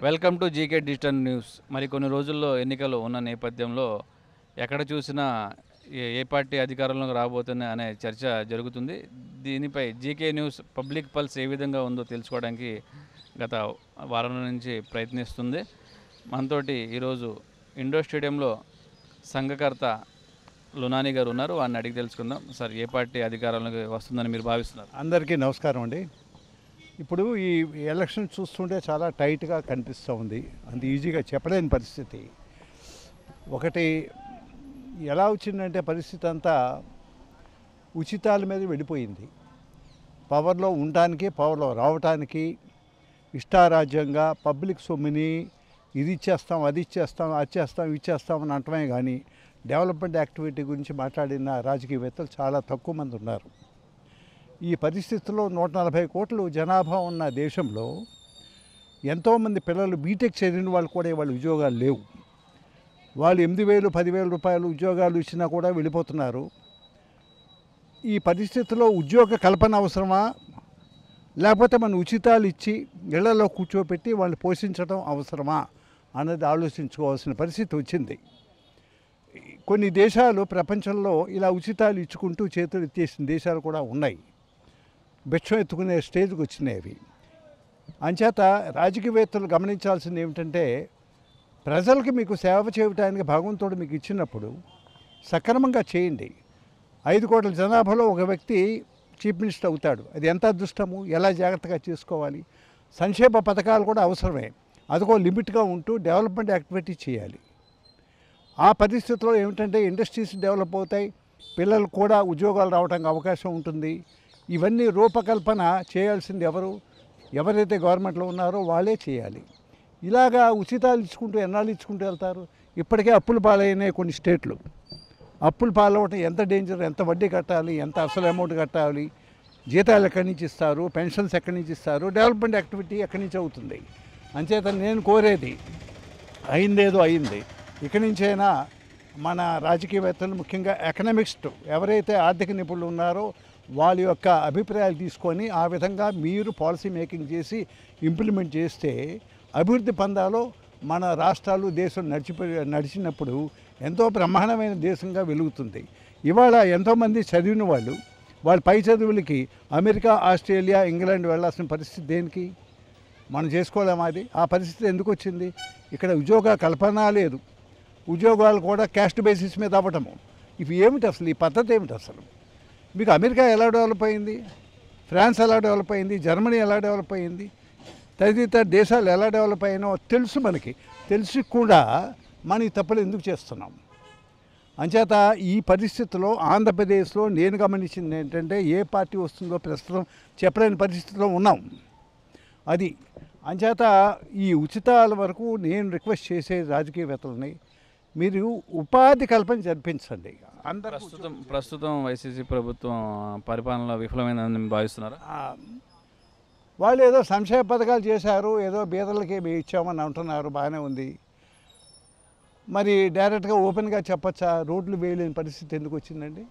welcome to GK digital news మరి కొన్ని రోజుల్లో ఎన్నికలు ఉన్న నేపథ్యంలో ఎక్కడ చూసినా ఏ ఏ పార్టీ అధికారంలోకి రాబోతుంది అనే చర్చ జరుగుతుంది దీనిపై జీకే న్యూస్ పబ్లిక్ పల్స్ ఏ విధంగా ఉందో తెలుసుకోవడానికి గత వారం నుంచి ప్రయత్నిస్తుంది మనతోటి ఈరోజు ఇండోర్ స్టేడియంలో సంఘకర్త లునాని గారు ఉన్నారు వారిని అడిగి తెలుసుకుందాం సార్ ఏ పార్టీ అధికారంలోకి వస్తుందని మీరు భావిస్తున్నారు అందరికీ నమస్కారం అండి ఇప్పుడు ఈ ఎలక్షన్ చూస్తుంటే చాలా టైట్గా కనిపిస్తూ ఉంది అంత ఈజీగా చెప్పలేని పరిస్థితి ఒకటి ఎలా వచ్చిందంటే పరిస్థితి అంతా ఉచితాల మీద వెళ్ళిపోయింది పవర్లో ఉండటానికి పవర్లో రావటానికి ఇష్టారాజ్యంగా పబ్లిక్ సొమ్ముని ఇది ఇచ్చేస్తాం అది ఇచ్చేస్తాం అది చేస్తాం ఇది చేస్తాం అని అంటమే కానీ డెవలప్మెంట్ యాక్టివిటీ గురించి మాట్లాడిన రాజకీయవేత్తలు చాలా తక్కువ మంది ఉన్నారు ఈ పరిస్థితుల్లో నూట నలభై కోట్లు జనాభా ఉన్న దేశంలో ఎంతోమంది పిల్లలు బీటెక్ చదివిన వాళ్ళు కూడా వాళ్ళ ఉద్యోగాలు లేవు వాళ్ళు ఎనిమిది వేలు పదివేల రూపాయలు ఉద్యోగాలు ఇచ్చినా కూడా వెళ్ళిపోతున్నారు ఈ పరిస్థితిలో ఉద్యోగ కల్పన అవసరమా లేకపోతే మన ఉచితాలు ఇచ్చి ఇళ్లలో కూర్చోపెట్టి వాళ్ళని పోషించడం అవసరమా అన్నది ఆలోచించుకోవాల్సిన పరిస్థితి వచ్చింది కొన్ని దేశాలు ప్రపంచంలో ఇలా ఉచితాలు ఇచ్చుకుంటూ చేతులు ఎత్తేసిన దేశాలు కూడా ఉన్నాయి భిక్షం ఎత్తుకునే స్టేజ్కి వచ్చినాయి అవి అంచేత రాజకీయవేత్తలు గమనించాల్సింది ఏమిటంటే ప్రజలకి మీకు సేవ చేయటానికి భగవంతుడు మీకు ఇచ్చినప్పుడు సక్రమంగా చేయండి ఐదు కోట్ల జనాభాలో ఒక వ్యక్తి చీఫ్ మినిస్టర్ అవుతాడు అది ఎంత అదృష్టము ఎలా జాగ్రత్తగా చేసుకోవాలి సంక్షేమ పథకాలు కూడా అవసరమే అదిగో లిమిట్గా ఉంటూ డెవలప్మెంట్ యాక్టివిటీ చేయాలి ఆ పరిస్థితిలో ఏమిటంటే ఇండస్ట్రీస్ డెవలప్ అవుతాయి పిల్లలు కూడా ఉద్యోగాలు రావడానికి అవకాశం ఉంటుంది ఇవన్నీ రూపకల్పన చేయాల్సింది ఎవరు ఎవరైతే గవర్నమెంట్లో ఉన్నారో వాళ్ళే చేయాలి ఇలాగా ఉచితాలు ఇచ్చుకుంటూ ఎన్నాళ్ళు ఇచ్చుకుంటూ వెళ్తారు ఇప్పటికే అప్పులు పాలైనాయి కొన్ని స్టేట్లు అప్పులు పాలవటం ఎంత డేంజర్ ఎంత వడ్డీ కట్టాలి ఎంత అసలు అమౌంట్ కట్టాలి జీతాలు ఎక్కడి నుంచి ఇస్తారు పెన్షన్స్ ఎక్కడి నుంచి ఇస్తారు డెవలప్మెంట్ యాక్టివిటీ ఎక్కడి నుంచి అవుతుంది అంచేత నేను కోరేది అయిందేదో అయింది ఇక్కడి నుంచైనా మన రాజకీయవేత్తలు ముఖ్యంగా ఎకనామిక్స్ట్ ఎవరైతే ఆర్థిక నిపుణులు ఉన్నారో వాళ్ళ యొక్క అభిప్రాయాలు తీసుకొని ఆ విధంగా మీరు పాలసీ మేకింగ్ చేసి ఇంప్లిమెంట్ చేస్తే అభివృద్ధి పందాలో మన రాష్ట్రాలు దేశం నడిచిపోయి నడిచినప్పుడు ఎంతో బ్రహ్మాండమైన దేశంగా వెలుగుతుంది ఇవాళ ఎంతోమంది చదివిన వాళ్ళు వాళ్ళ పై చదువులకి అమెరికా ఆస్ట్రేలియా ఇంగ్లాండ్ వెళ్ళాల్సిన పరిస్థితి దేనికి మనం చేసుకోలేమా అది ఆ పరిస్థితి ఎందుకు వచ్చింది ఇక్కడ ఉద్యోగ కల్పన లేదు ఉద్యోగాలు కూడా క్యాస్ట్ బేసిస్ మీద అవ్వటము ఇవి ఏమిటి అసలు ఈ పద్ధతి ఏమిటి అసలు మీకు అమెరికా ఎలా డెవలప్ అయింది ఫ్రాన్స్ ఎలా డెవలప్ అయింది జర్మనీ ఎలా డెవలప్ అయింది తదితర దేశాలు ఎలా డెవలప్ అయినో తెలుసు మనకి తెలిసి కూడా మనం ఈ తప్పులు ఎందుకు చేస్తున్నాం అంచేత ఈ పరిస్థితిలో ఆంధ్రప్రదేశ్లో నేను గమనించింది ఏంటంటే ఏ పార్టీ వస్తుందో ప్రస్తుతం చెప్పలేని పరిస్థితిలో ఉన్నాం అది అంచేత ఈ ఉచితాల వరకు నేను రిక్వెస్ట్ చేసే రాజకీయవేత్తలని మీరు ఉపాధి కల్పన జరిపించండి అందరూ ప్రస్తుతం ప్రస్తుతం వైసీసీ ప్రభుత్వం పరిపాలనలో విఫలమైందని భావిస్తున్నారా ఆ, వాళ్ళు ఏదో సంక్షేమ పథకాలు చేశారు ఏదో బీదలకి మేము ఇచ్చామని అంటున్నారు బాగానే ఉంది మరి డైరెక్ట్గా ఓపెన్గా చెప్పచ్చా రోడ్లు వేయలేని పరిస్థితి ఎందుకు వచ్చిందండి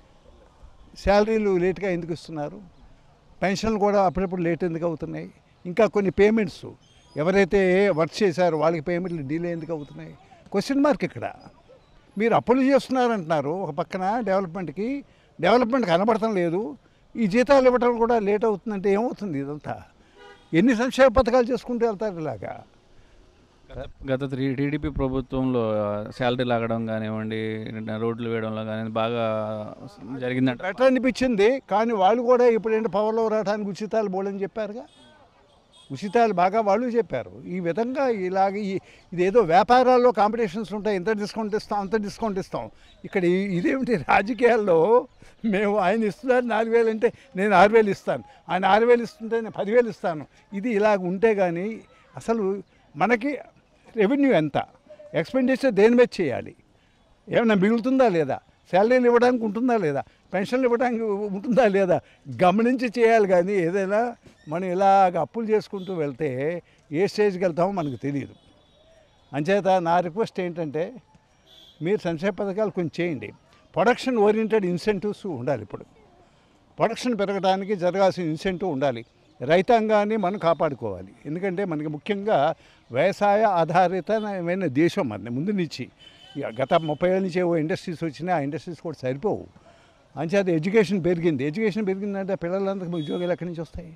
శాలరీలు లేట్గా ఎందుకు ఇస్తున్నారు పెన్షన్లు కూడా అప్పుడప్పుడు లేట్ ఎందుకు అవుతున్నాయి ఇంకా కొన్ని పేమెంట్స్ ఎవరైతే వర్క్ చేశారో వాళ్ళకి పేమెంట్లు డీలే ఎందుకు అవుతున్నాయి క్వశ్చన్ మార్క్ ఇక్కడ మీరు అప్పులు చేస్తున్నారంటున్నారు ఒక పక్కన డెవలప్మెంట్కి డెవలప్మెంట్ కనబడటం లేదు ఈ జీతాలు ఇవ్వటం కూడా లేట్ అవుతుందంటే ఏమవుతుంది ఇదంతా ఎన్ని సంక్షేమ పథకాలు చేసుకుంటూ వెళ్తారు ఇలాగా గత- గత త్రీ టీడీపీ ప్రభుత్వంలో శాలరీ లాగడం కానివ్వండి రోడ్లు వేయడంలో కానీ బాగా జరిగిందంట బెటర్ అనిపించింది కానీ వాళ్ళు కూడా ఇప్పుడేంటి పవర్లో రావడానికి ఉచితాలు బోలని చెప్పారుగా ఉచితాలు బాగా వాళ్ళు చెప్పారు ఈ విధంగా ఇలాగ ఈ- ఇదేదో వ్యాపారాల్లో కాంపిటీషన్స్ ఉంటాయి ఇంత డిస్కౌంట్ ఇస్తాం అంత డిస్కౌంట్ ఇస్తాం ఇక్కడ ఈ- ఇదేమిటి రాజకీయాల్లో మేము ఆయన ఇస్తున్నారు నాలుగు వేలు అంటే నేను ఆరు వేలు ఇస్తాను ఆయన ఆరు వేలు ఇస్తుంటే నేను పదివేలు ఇస్తాను ఇది ఇలాగ ఉంటే కానీ అసలు మనకి రెవెన్యూ ఎంత ఎక్స్పెండిచర్ దేని మీద చేయాలి ఏమైనా మిగులుతుందా లేదా శాలరీలు ఇవ్వడానికి ఉంటుందా లేదా పెన్షన్లు ఇవ్వడానికి ఉంటుందా లేదా గమనించి చేయాలి కానీ ఏదైనా మనం ఇలాగ అప్పులు చేసుకుంటూ వెళ్తే ఏ స్టేజ్కి వెళ్తామో మనకు తెలియదు అంచేత నా రిక్వెస్ట్ ఏంటంటే మీరు సంక్షేమ పథకాలు కొంచెం చేయండి ప్రొడక్షన్ ఓరియంటెడ్ ఇన్సెంటివ్స్ ఉండాలి ఇప్పుడు ప్రొడక్షన్ పెరగడానికి జరగాల్సిన ఇన్సెంటివ్ ఉండాలి రైతాంగాన్ని మనం కాపాడుకోవాలి ఎందుకంటే మనకి ముఖ్యంగా వ్యవసాయ ఆధారితమైన దేశం మన ముందు నుంచి ఇక గత ముప్పై ఏళ్ళ నుంచి ఏవో ఇండస్ట్రీస్ వచ్చినా ఆ ఇండస్ట్రీస్ కూడా సరిపోవు అంచేత ఎడ్యుకేషన్ పెరిగింది ఎడ్యుకేషన్ పెరిగిందంటే పిల్లలందరికీ ఉద్యోగాలు ఎక్కడి నుంచి వస్తాయి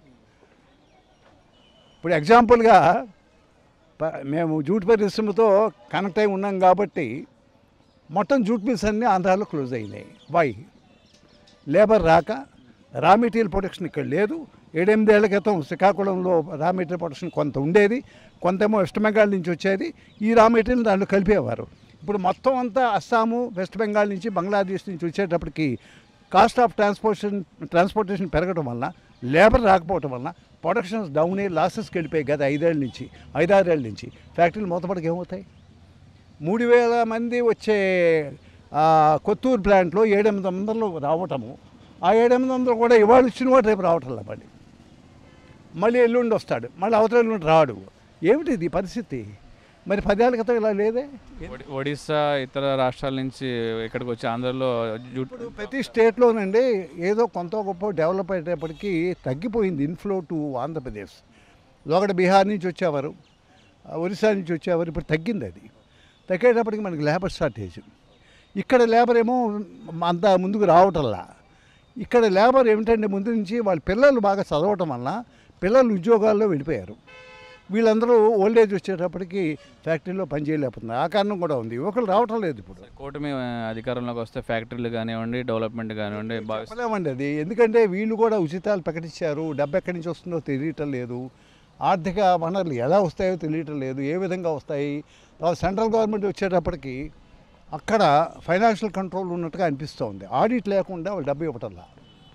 ఇప్పుడు ఎగ్జాంపుల్గా ప- మేము జూట్ పరిశ్రమతో కనెక్ట్ అయి ఉన్నాం కాబట్టి మొత్తం జూట్ మిల్స్ అన్నీ ఆంధ్రాలో క్లోజ్ అయినాయి వై లేబర్ రాక రా మెటీరియల్ ప్రొడక్షన్ ఇక్కడ లేదు ఏడెనిమిదేళ్ల క్రితం శ్రీకాకుళంలో రా మెటీరియల్ ప్రొడక్షన్ కొంత ఉండేది కొంతేమో వెస్ట్ బెంగాల్ నుంచి వచ్చేది ఈ రా మెటీరియల్ దాంట్లో కలిపేవారు ఇప్పుడు మొత్తం అంతా అస్సాము వెస్ట్ బెంగాల్ నుంచి బంగ్లాదేశ్ నుంచి వచ్చేటప్పటికి కాస్ట్ ఆఫ్ ట్రాన్స్పోర్టేషన్ ట్రాన్స్పోర్టేషన్ పెరగడం వలన లేబర్ రాకపోవడం వలన ప్రొడక్షన్స్ డౌన్ అయ్యి లాసెస్కి వెళ్ళిపోయాయి గత ఐదేళ్ళ నుంచి ఐదారేళ్ళ నుంచి ఫ్యాక్టరీలు మూతపడికి ఏమవుతాయి మూడు వేల మంది వచ్చే ఆ, కొత్తూరు ప్లాంట్లో ఏడెనిమిది వందలు రావటము ఆ ఏడెనిమిది వందలు కూడా ఇవాళ ఇచ్చిన వాడు రేపు రావటం మళ్ళీ మళ్ళీ ఎల్లుండి వస్తాడు మళ్ళీ అవతల ఎల్లుండి రాడు ఏమిటి ఇది పరిస్థితి మరి పదేళ్ళ క్రితం ఇలా లేదే ఒడి- ఒడిస్సా ఇతర రాష్ట్రాల నుంచి ఇక్కడికి వచ్చి ఆంధ్రలో జూట్ ఇప్పుడు ప్రతి స్టేట్లోనండి ఏదో కొంత గొప్ప డెవలప్ అయ్యేటప్పటికి తగ్గిపోయింది ఇన్ఫ్లో టు ఆంధ్రప్రదేశ్ లోకడ బీహార్ నుంచి వచ్చేవారు ఆ, ఒరిస్సా నుంచి వచ్చేవారు ఇప్పుడు తగ్గింది అది తగ్గేటప్పటికి మనకి లేబర్ షార్టేజ్ ఇక్కడ లేబర్ ఏమో అంత ముందుకు రావటంలా ఇక్కడ లేబర్ ఏమిటంటే ముందు నుంచి వాళ్ళ పిల్లలు బాగా చదవటం వల్ల పిల్లలు ఉద్యోగాల్లో వెళ్ళిపోయారు వీళ్ళందరూ ఓల్డ్ ఏజ్ వచ్చేటప్పటికి ఫ్యాక్టరీలో పనిచేయలేకపోతున్నారు ఆ కారణం కూడా ఉంది యువకులు రావటం లేదు ఇప్పుడు కూటమి ఆ, అధికారంలోకి వస్తే ఫ్యాక్టరీలు కానివ్వండి డెవలప్మెంట్ కానివ్వండి భావిస్తారు చెప్పలేమండి అది ఎందుకంటే వీళ్ళు కూడా ఉచితాలు ప్రకటించారు డబ్బు ఎక్కడి నుంచి వస్తుందో తెలియటం లేదు ఆర్థిక వనరులు ఎలా వస్తాయో తెలియటం లేదు ఏ విధంగా వస్తాయి తర్వాత సెంట్రల్ గవర్నమెంట్ వచ్చేటప్పటికి అక్కడ ఫైనాన్షియల్ కంట్రోల్ ఉన్నట్టుగా అనిపిస్తోంది ఆడిట్ లేకుండా వాళ్ళు డబ్బు ఇవ్వటంలా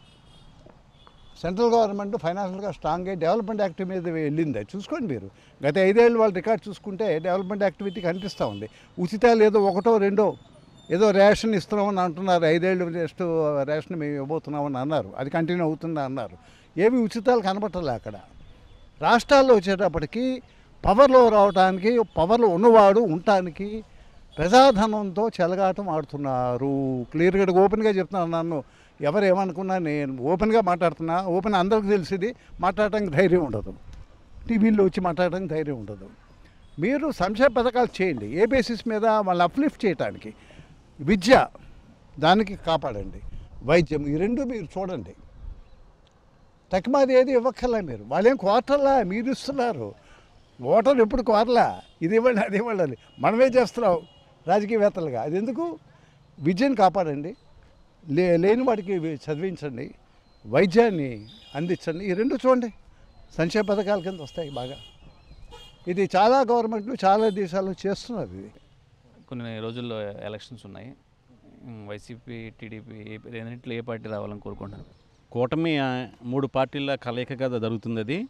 సెంట్రల్ గవర్నమెంట్ ఫైనాన్షియల్గా స్ట్రాంగ్ అయ్యి డెవలప్మెంట్ యాక్టివిటీ మీద వెళ్ళింది చూసుకోండి మీరు గత ఐదేళ్ళు వాళ్ళ రికార్డ్ చూసుకుంటే డెవలప్మెంట్ యాక్టివిటీ కనిపిస్తూ ఉంది ఉచితాలు ఏదో ఒకటో రెండో ఏదో రేషన్ ఇస్తున్నామని అంటున్నారు ఐదేళ్ళు నెక్స్ట్ రేషన్ మేము ఇవ్వబోతున్నామని అన్నారు అది కంటిన్యూ అవుతుందా అన్నారు ఏవి ఉచితాలు కనబట్టలే అక్కడ రాష్ట్రాల్లో వచ్చేటప్పటికి పవర్లో రావడానికి పవర్లో ఉన్నవాడు ఉండటానికి ప్రజాధనంతో చెలగాటం ఆడుతున్నారు క్లియర్గా ఓపెన్గా చెప్తున్నాను నన్ను ఎవరు ఏమనుకున్నా నేను ఓపెన్గా మాట్లాడుతున్నా ఓపెన్ అందరికీ తెలిసింది మాట్లాడటానికి ధైర్యం ఉండదు టీవీల్లో వచ్చి మాట్లాడడానికి ధైర్యం ఉండదు మీరు సంక్షేమ పథకాలు చేయండి ఏ బేసిస్ మీద వాళ్ళని అప్లిఫ్ట్ చేయడానికి విద్య దానికి కాపాడండి వైద్యం ఈ రెండు మీరు చూడండి తక్కువది ఏది ఇవ్వక్కర్లే మీరు వాళ్ళేం క్వార్టర్లా మీరు ఇస్తున్నారు ఓటర్ ఎప్పుడు కోరలా ఇది ఇవ్వండి అది ఇవ్వండి అని మనమే చేస్తున్నాం రాజకీయవేత్తలుగా అది ఎందుకు విద్యను కాపాడండి లే లేని వాడికి వి- చదివించండి వైద్యాన్ని అందించండి ఈ రెండు చూడండి సంక్షేమ పథకాల కింద వస్తాయి బాగా ఇది చాలా గవర్నమెంట్లు చాలా దేశాలు చేస్తున్నారు ఇది కొన్ని రోజుల్లో ఎలక్షన్స్ ఉన్నాయి ఉమ్, వైసీపీ టీడీపీ ఏ- రెండింటిలో ఏ పార్టీ రావాలని కోరుకుంటున్నారు కూటమి ఆ, మూడు పార్టీల కలయికగా జరుగుతుంది అది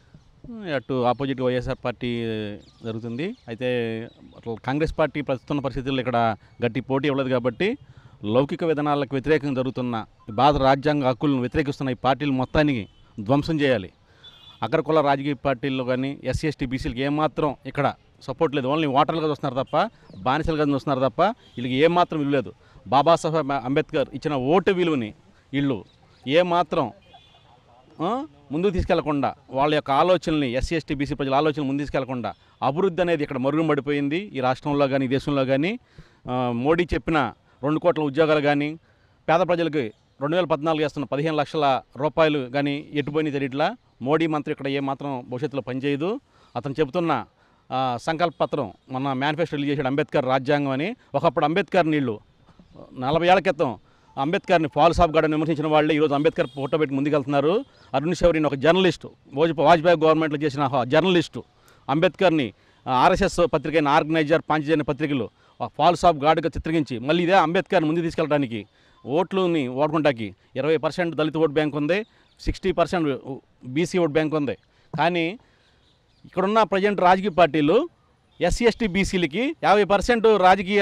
అటు ఆపోజిట్ వైఎస్ఆర్ పార్టీ జరుగుతుంది అయితే అట్లా కాంగ్రెస్ పార్టీ ప్రస్తున్న పరిస్థితుల్లో ఇక్కడ గట్టి పోటీ ఇవ్వలేదు కాబట్టి లౌకిక విధానాలకు వ్యతిరేకంగా జరుగుతున్న ఈ భారత రాజ్యాంగ హక్కులను వ్యతిరేకిస్తున్న ఈ పార్టీలు మొత్తానికి ధ్వంసం చేయాలి అగ్రకుల రాజకీయ పార్టీల్లో కానీ ఎస్సీ ఎస్టీ బీసీలకు ఏమాత్రం ఇక్కడ సపోర్ట్ లేదు ఓన్లీ ఓటర్లుగా చూస్తున్నారు తప్ప బానిసలుగా చూస్తున్నారు తప్ప వీళ్ళకి ఏమాత్రం విలువ లేదు బాబాసాహెబ్ అంబేద్కర్ ఇచ్చిన ఓటు విలువని వీళ్ళు ఏమాత్రం ఆ, ముందుకు తీసుకెళ్లకుండా వాళ్ళ యొక్క ఆలోచనల్ని ఎస్సీ ఎస్టీ బీసీ ప్రజల ఆలోచనలు ముందు తీసుకెళ్లకుండా అభివృద్ధి అనేది ఇక్కడ మరుగుపడిపోయింది ఈ రాష్ట్రంలో కానీ ఈ దేశంలో కానీ ఆ, మోడీ చెప్పిన రెండు కోట్ల ఉద్యోగాలు కానీ పేద ప్రజలకు రెండు వేల పద్నాలుగు వేస్తున్న పదిహేను లక్షల రూపాయలు కానీ ఎటుపోయినాయి తెలియట్లా మోడీ మంత్రి ఇక్కడ ఏమాత్రం భవిష్యత్తులో పనిచేయదు అతను చెబుతున్న ఆ, సంకల్ప పత్రం మన మేనిఫెస్టో రిలీజ్ చేశాడు అంబేద్కర్ రాజ్యాంగం అని ఒకప్పుడు అంబేద్కర్ నీళ్ళు నలభై ఏళ్ల క్రితం అంబేద్కర్ని ఫాల్ సాబ్ గార్డెన్ విమర్శించిన వాళ్ళే ఈరోజు అంబేద్కర్ ఫోటో పెట్టి ముందుకెళ్తున్నారు అరుణ్ శౌరిని ఒక జర్నలిస్టు వాజ్పేయి వాజ్పేయి గవర్నమెంట్లో చేసిన ఒక జర్నలిస్టు అంబేద్కర్ని ఆ, ఆర్ఎస్ఎస్ పత్రిక అయిన ఆర్గనైజర్ పాంచజన్య పత్రికలు ఫాల్ సాబ్ గార్డ్గా చిత్రీకరించి మళ్ళీ ఇదే అంబేద్కర్ని ముందు తీసుకెళ్ళడానికి ఓట్లుని ఓడుకుంటాకి ఇరవై పర్సెంట్ దళిత ఓట్ బ్యాంక్ ఉంది sixty percent BC vote bank ఉంది కానీ ఇక్కడున్న ప్రజెంట్ రాజకీయ పార్టీలు ఎస్సీ ఎస్టీ బీసీలకి యాభై పర్సెంట్ రాజకీయ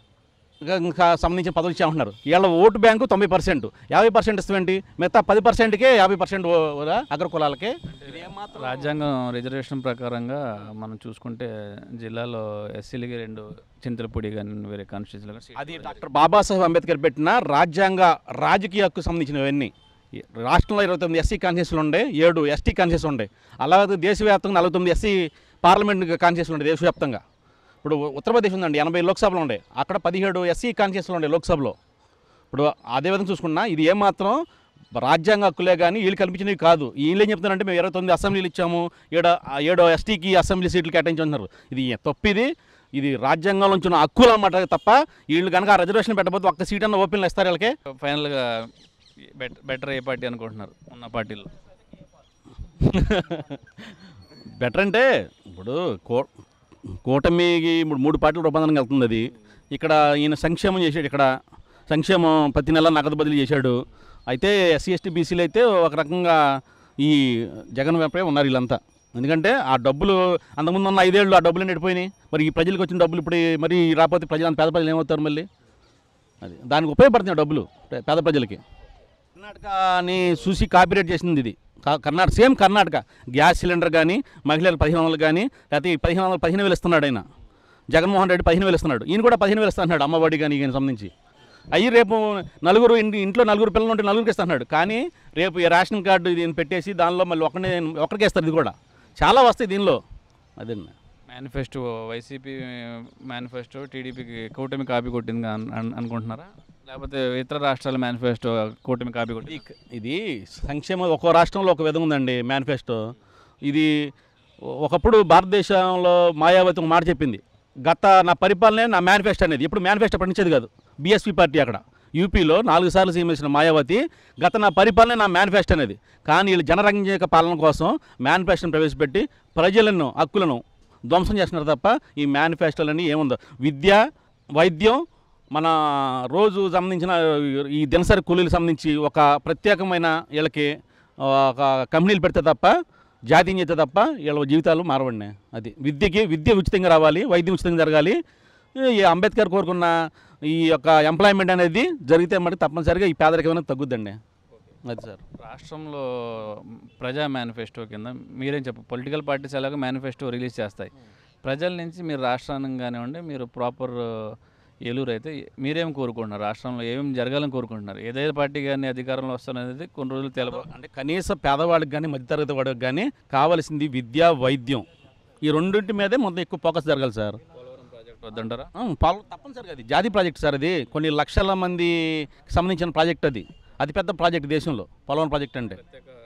ఇంకా సంబంధించిన పదవులు ఇచ్చామంటున్నారు వీళ్ళ ఓటు బ్యాంకు తొంభై పర్సెంట్ యాభై పర్సెంట్ ఇస్తామేంటి మిగతా పది పర్సెంట్కే యాభై పర్సెంట్ అగ్ర కులాలకే రాజ్యాంగం రిజర్వేషన్ ప్రకారంగా మనం చూసుకుంటే జిల్లాలో ఎస్సీలకి రెండు చింతలపూడి కానీ వేరే కాన్స్టిట్యూన్సీలో అది డాక్టర్ బాబాసాహెబ్ అంబేద్కర్ పెట్టిన రాజ్యాంగ రాజకీయ హక్కు సంబంధించినవన్నీ ఈ రాష్ట్రంలో ఇరవై తొమ్మిది ఎస్సీ కాన్షియస్లు ఉండే ఏడు ఎస్టీ కాన్షియస్ ఉండే అలాగే దేశవ్యాప్తంగా నలభై తొమ్మిది ఎస్సీ పార్లమెంట్ కాన్షియస్లు ఉండే దేశవ్యాప్తంగా ఇప్పుడు ఉత్తరప్రదేశ్ ఉందండి ఎనభై లోక్సభలో ఉండే అక్కడ పదిహేడు ఎస్సీ కాన్షియస్లు ఉండే లోక్సభలో ఇప్పుడు అదేవిధంగా చూసుకున్నా ఇది ఏమాత్రం రాజ్యాంగ హక్కులే కానీ వీళ్ళు కల్పించినవి కాదు వీళ్ళు ఏం చెప్తున్నారంటే మేము ఇరవై తొమ్మిది అసెంబ్లీలు ఇచ్చాము ఏడో ఏడో ఎస్టీకి అసెంబ్లీ సీట్లు కేటాయించున్నారు ఇది తప్పిది ఇది రాజ్యాంగంలో ఉంచిన హక్కులు అన్నమాట తప్ప వీళ్ళు కనుక ఆ రిజర్వేషన్ పెట్టకపోతే ఒక్క సీట్ అన్న ఓపెన్లో ఇస్తారు వీళ్ళకి ఫైనల్గా బెట్ బెటర్ ఏ పార్టీ అనుకుంటున్నారు ఉన్న పార్టీలో బెటర్ అంటే ఇప్పుడు కూ కూటమికి ఇప్పుడు మూడు పార్టీల రూపాంతరం వెళ్తుంది అది ఇక్కడ ఈయన సంక్షేమం చేశాడు ఇక్కడ సంక్షేమం ప్రతి నెల నగదు బదిలీ చేశాడు అయితే ఎస్సీ ఎస్టీ బీసీలు అయితే ఒక రకంగా ఈ జగన్ వైపే ఉన్నారు వీళ్ళంతా ఎందుకంటే ఆ డబ్బులు అంతకుముందు ఉన్న ఐదేళ్ళు ఆ డబ్బులు నడిపోయినాయి మరి ఈ ప్రజలకు వచ్చిన డబ్బులు ఇప్పుడు మరి రాకపోతే ప్రజలు అంత పేద ప్రజలు ఏమవుతారు మళ్ళీ అది దానికి ఉపయోగపడుతున్నాయి డబ్బులు పే- పేద ప్రజలకి కర్ణాటకని చూసి కాపీరేట్ చేసింది ఇది కా- Karnataka same Karnataka gas cylinder కానీ మహిళలు పదిహేను వందలు కానీ లేకపోతే ఈ పదిహేను వందలు పదిహేను వేలు ఇస్తున్నాడు ఆయన జగన్మోహన్ రెడ్డి పదిహేను వేలు ఇస్తున్నాడు ఈయన కూడా పదిహేను వేలు ఇస్తున్నాడు అమ్మఒడి కానీ ఈయన సంబంధించి అయ్యి రేపు నలుగురు ఇంటి ఇంట్లో నలుగురు పిల్లలు ఉంటే నలుగురికి ఇస్తున్నాడు కానీ రేపు ఈ రేషన్ కార్డు ఇది పెట్టేసి దానిలో మళ్ళీ ఒకరిని ఒకరికి ఇస్తారు ఇది కూడా చాలా వస్తాయి దీనిలో అదండి మేనిఫెస్టో వైసీపీ మేనిఫెస్టో టీడీపీకి కూటమి కాపీ కొట్టింది అన్- అన్- అనుకుంటున్నారా లేకపోతే ఇతర రాష్ట్రాల మేనిఫెస్టో కూటమి కాపీ కొట్టి ఇది సంక్షేమం ఒక్కో రాష్ట్రంలో ఒక విధంగా ఉందండి మేనిఫెస్టో ఇది ఒకప్పుడు భారతదేశంలో మాయావతి ఒక మాట చెప్పింది గత నా పరిపాలనే నా మేనిఫెస్టో అనేది ఇప్పుడు మేనిఫెస్టో పండించేది కాదు బీఎస్పీ పార్టీ అక్కడ యూపీలో నాలుగు సార్లు సీఎం చేసిన మాయావతి గత నా పరిపాలనే నా మేనిఫెస్టో అనేది కానీ వీళ్ళు జనరంజక పాలన కోసం మేనిఫెస్టోని ప్రవేశపెట్టి ప్రజలను హక్కులను ధ్వంసం చేస్తున్నారు తప్ప ఈ మేనిఫెస్టోలని ఏముందో విద్య వైద్యం మన రోజు సంబంధించిన ఈ దినసరి కూలీలకు సంబంధించి ఒక ప్రత్యేకమైన వీళ్ళకి ఒక కంపెనీలు పెడితే తప్ప జాతీయం చేస్తే తప్ప వీళ్ళ జీవితాలు మారవండి అది విద్యకి విద్య ఉచితంగా రావాలి వైద్యం ఉచితంగా జరగాలి ఈ అంబేద్కర్ కోరుకున్న ఈ యొక్క ఎంప్లాయ్మెంట్ అనేది జరిగితే మరి తప్పనిసరిగా ఈ పేదరికం అనేది తగ్గుద్దండి అది సార్ రాష్ట్రంలో ప్రజా మేనిఫెస్టో కింద మీరేం చెప్పు పొలిటికల్ పార్టీస్ ఎలాగో మేనిఫెస్టో రిలీజ్ చేస్తాయి ప్రజల నుంచి మీరు రాష్ట్రానికి కానివ్వండి మీరు ప్రాపర్ ఏలూరు అయితే మీరేం కోరుకుంటున్నారు రాష్ట్రంలో ఏమేమి జరగాలని కోరుకుంటున్నారు ఏదైతే పార్టీ కానీ అధికారంలో వస్తున్నది కొన్ని రోజులు తెలప అంటే కనీస పేదవాడికి కానీ మధ్యతరగతి వాడికి కానీ కావాల్సింది విద్య వైద్యం ఈ రెండింటి మీదే మొత్తం ఎక్కువ ఫోకస్ జరగాలి సార్ పోలవరం ప్రాజెక్ట్ వద్దంటారా ఆ, పాలు తప్పనిసరిగా అది జాతీయ ప్రాజెక్ట్ సార్ అది కొన్ని లక్షల మందికి సంబంధించిన ప్రాజెక్ట్ అది అతిపెద్ద ప్రాజెక్ట్ దేశంలో పోలవరం ప్రాజెక్ట్ అంటే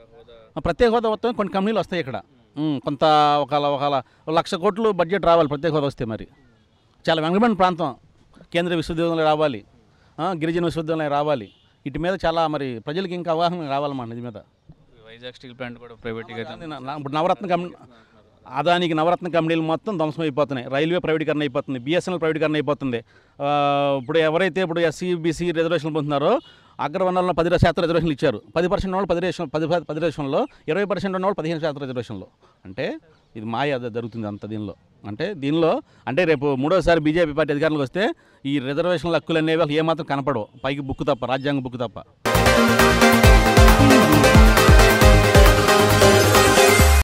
ఆ, ప్రత్యేక హోదా మొత్తం కొన్ని కంపెనీలు వస్తాయి ఇక్కడ ఉమ్, కొంత ఒక ఒక లక్ష కోట్లు బడ్జెట్ రావాలి ప్రత్యేక హోదా వస్తే మరి చాలా వెనుకబడిన ప్రాంతం కేంద్రీయ విశ్వవిద్యాలయం రావాలి ఆ, గిరిజన విశ్వవిద్యాలయం రావాలి వీటి మీద చాలా మరి ప్రజలకి ఇంకా అవగాహన రావాలన్నమాట ఇది మీద వైజాగ్ స్టీల్ ప్లాంట్ కూడా ప్రైవేట్గా అది నా- నా- ఇప్పుడు నవరత్న కంపెనీ అదానికి నవరత్న కంపెనీలు మొత్తం ధ్వంసం అయిపోతున్నాయి రైల్వే ప్రైవేటీకరణ అయిపోతుంది బిఎస్ఎన్ఎల్ ప్రైవేటీకరణ అయిపోతుంది ఆ, ఇప్పుడు ఎవరైతే ఇప్పుడు ఎస్సీ బీసీ రిజర్వేషన్లు పొందుతున్నారో అగ్రవర్ణంలో పది శాతం రిజర్వేషన్లు ఇచ్చారు పది పర్సెంట్ వాళ్ళు పది రిజర్వేషన్ పది పది రిజర్వేషన్లో ఇరవై పర్సెంట్ ఉన్న వాళ్ళు పదిహేను శాతం రిజర్వేషన్లో అంటే ఇది మాయ అది జరుగుతుంది అంత దీనిలో అంటే దీనిలో అంటే రేపు మూడోసారి బీజేపీ పార్టీ అధికారంలోకి వస్తే ఈ రిజర్వేషన్ల హక్కులు అనేవి వాళ్ళకి ఏమాత్రం కనపడవు పైకి బుక్ తప్ప రాజ్యాంగ బుక్ తప్ప